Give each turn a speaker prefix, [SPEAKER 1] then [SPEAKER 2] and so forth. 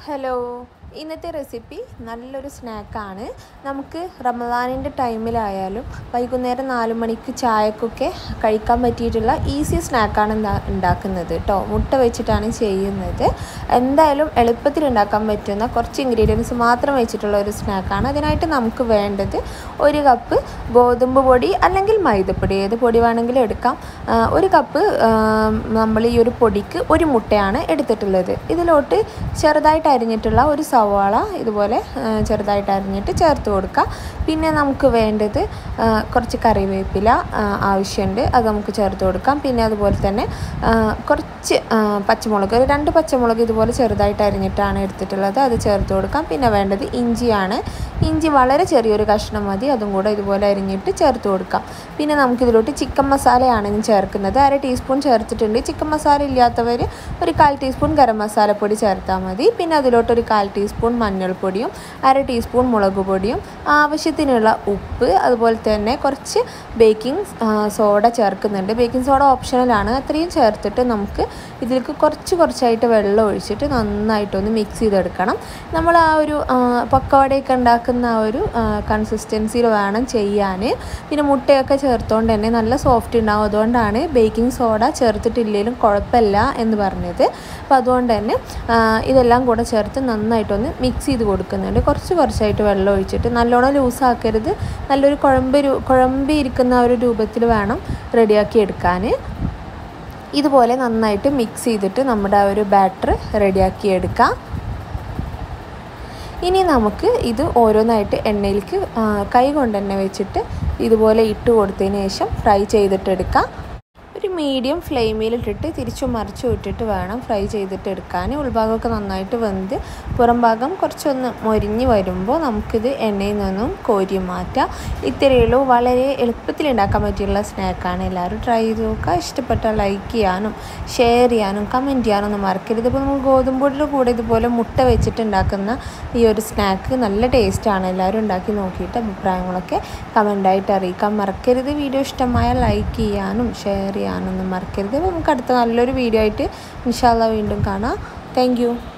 [SPEAKER 1] hello ഇന്നത്തെ recipe നല്ലൊരു സ്നാക്കാണ് നമുക്ക് റമദാനിൻ്റെ ടൈമിലായാലും വൈകുന്നേരം നാല് മണിക്ക് ചായക്കൊക്കെ കഴിക്കാൻ പറ്റിയിട്ടുള്ള ഈസി സ്നാക്കാണ് എന്താ ഉണ്ടാക്കുന്നത് കേട്ടോ മുട്ട വെച്ചിട്ടാണ് ചെയ്യുന്നത് എന്തായാലും എളുപ്പത്തിൽ ഉണ്ടാക്കാൻ പറ്റുന്ന കുറച്ച് ഇൻഗ്രീഡിയൻസ് മാത്രം വെച്ചിട്ടുള്ള ഒരു സ്നാക്കാണ് അതിനായിട്ട് നമുക്ക് വേണ്ടത് ഒരു കപ്പ് ഗോതമ്പ് പൊടി അല്ലെങ്കിൽ മൈദപ്പൊടി ഏത് പൊടി വേണമെങ്കിലും എടുക്കാം ആ, ഒരു കപ്പ് നമ്മൾ ഈ ഒരു പൊടിക്ക് ഒരു മുട്ടയാണ് എടുത്തിട്ടുള്ളത് ഇതിലോട്ട് ചെറുതായിട്ട് അരിഞ്ഞിട്ടുള്ള ഒരു സവാള ഇതുപോലെ ആ, ചെറുതായിട്ട് അരിഞ്ഞിട്ട് ചേർത്ത് കൊടുക്കുക പിന്നെ നമുക്ക് വേണ്ടത് ആ, കുറച്ച് കറിവേപ്പില ആ, ആവശ്യമുണ്ട് അത് നമുക്ക് ചേർത്ത് കൊടുക്കാം പിന്നെ അതുപോലെ തന്നെ ആ, കുറച്ച് ആ, പച്ചമുളക് ഒരു രണ്ട് പച്ചമുളക് ഇതുപോലെ ചെറുതായിട്ട് അരിഞ്ഞിട്ടാണ് എടുത്തിട്ടുള്ളത് അത് ചേർത്ത് കൊടുക്കാം പിന്നെ വേണ്ടത് ഇഞ്ചിയാണ് ഇഞ്ചി വളരെ ചെറിയൊരു കഷ്ണം മതി അതും കൂടെ ഇതുപോലെ അരിഞ്ഞിട്ട് ചേർത്ത് കൊടുക്കാം പിന്നെ നമുക്കിതിലോട്ട് ചിക്കൻ മസാലയാണ് ഞാൻ ചേർക്കുന്നത് അര ടീസ്പൂൺ ചേർത്തിട്ടുണ്ട് ചിക്കൻ മസാല ഇല്ലാത്തവർ ഒരു കാൽ ടീസ്പൂൺ ഗരം മസാലപ്പൊടി ചേർത്താൽ മതി പിന്നെ അതിലോട്ട് ഒരു കാൽ ടീസ്പൂൺ മഞ്ഞൾപ്പൊടിയും അര ടീസ്പൂൺ മുളക് പൊടിയും ആവശ്യത്തിനുള്ള ഉപ്പ് അതുപോലെ തന്നെ കുറച്ച് ബേക്കിംഗ് സോഡ ചേർക്കുന്നുണ്ട് ബേക്കിംഗ് സോഡ ഓപ്ഷണലാണ് അത്രയും ചേർത്തിട്ട് നമുക്ക് ഇതിലേക്ക് കുറച്ച് കുറച്ചായിട്ട് വെള്ളം ഒഴിച്ചിട്ട് നന്നായിട്ടൊന്ന് മിക്സ് ചെയ്തെടുക്കണം നമ്മൾ ആ ഒരു ആ, പക്കവടയൊക്കെ ഉണ്ടാക്കുന്ന ആ ഒരു കൺസിസ്റ്റൻസിയിൽ വേണം ചെയ്യാൻ പിന്നെ മുട്ടയൊക്കെ ചേർത്തുകൊണ്ട് തന്നെ നല്ല സോഫ്റ്റ് ഉണ്ടാവും അതുകൊണ്ടാണ് ബേക്കിംഗ് സോഡ ചേർത്തിട്ടില്ലെങ്കിലും കുഴപ്പമില്ല എന്ന് പറഞ്ഞത് അപ്പോൾ അതുകൊണ്ട് തന്നെ ആ, ഇതെല്ലാം കൂടെ ചേർത്ത് നന്നായിട്ടൊന്ന് മിക്സ് ചെയ്ത് കൊടുക്കുന്നുണ്ട് കുറച്ച് കുറച്ചായിട്ട് വെള്ളം ഒഴിച്ചിട്ട് നല്ലോണം ലൂസാക്കരുത് നല്ലൊരു കുഴമ്പ് രു കുഴമ്പി ഇരിക്കുന്ന ആ ഒരു രൂപത്തിൽ വേണം റെഡിയാക്കി എടുക്കാൻ ഇതുപോലെ നന്നായിട്ട് മിക്സ് ചെയ്തിട്ട് നമ്മുടെ ആ ഒരു ബാറ്റർ റെഡിയാക്കി എടുക്കാം ഇനി നമുക്ക് ഇത് ഓരോന്നായിട്ട് എണ്ണയിലേക്ക് ആ, കൈ കൊണ്ട് തന്നെ വെച്ചിട്ട് ഇതുപോലെ ഇട്ട് കൊടുത്തതിന് ശേഷം ഫ്രൈ ചെയ്തിട്ടെടുക്കാം ഒരു മീഡിയം ഫ്ലെയിമിലിട്ടിട്ട് തിരിച്ചു മറിച്ചു ഇട്ടിട്ട് വേണം ഫ്രൈ ചെയ്തിട്ട് എടുക്കാൻ ഉൾഭാഗമൊക്കെ നന്നായിട്ട് വെന്ത് പുറം ഭാഗം കുറച്ചൊന്ന് മൊരിഞ്ഞ് വരുമ്പോൾ നമുക്കിത് എണ്ണയിൽ നിന്നും കോരി മാറ്റാം ഇത്രയുള്ളൂ വളരെ എളുപ്പത്തിൽ ഉണ്ടാക്കാൻ പറ്റിയുള്ള സ്നാക്കാണ് എല്ലാവരും ട്രൈ ചെയ്ത് നോക്കുക ഇഷ്ടപ്പെട്ടാൽ ലൈക്ക് ചെയ്യാനും ഷെയർ ചെയ്യാനും കമൻറ്റ് ചെയ്യാനും ഒന്നും മറക്കരുത് ഇപ്പോൾ നമ്മൾ ഗോതമ്പൊടിയുടെ കൂടെ ഇതുപോലെ മുട്ട വെച്ചിട്ട് ഉണ്ടാക്കുന്ന ഈ ഒരു സ്നാക്ക് നല്ല ടേസ്റ്റാണ് എല്ലാവരും ഉണ്ടാക്കി നോക്കിയിട്ട് അഭിപ്രായങ്ങളൊക്കെ കമൻ്റായിട്ട് അറിയിക്കാൻ മറക്കരുത് വീഡിയോ ഇഷ്ടമായാൽ ലൈക്ക് ചെയ്യാനും ഷെയർ ചെയ്യാനൊന്നും മറക്കരുത് അപ്പോൾ നമുക്ക് അടുത്ത നല്ലൊരു വീഡിയോ ആയിട്ട് ഇൻഷാല്ല വീണ്ടും കാണാം താങ്ക്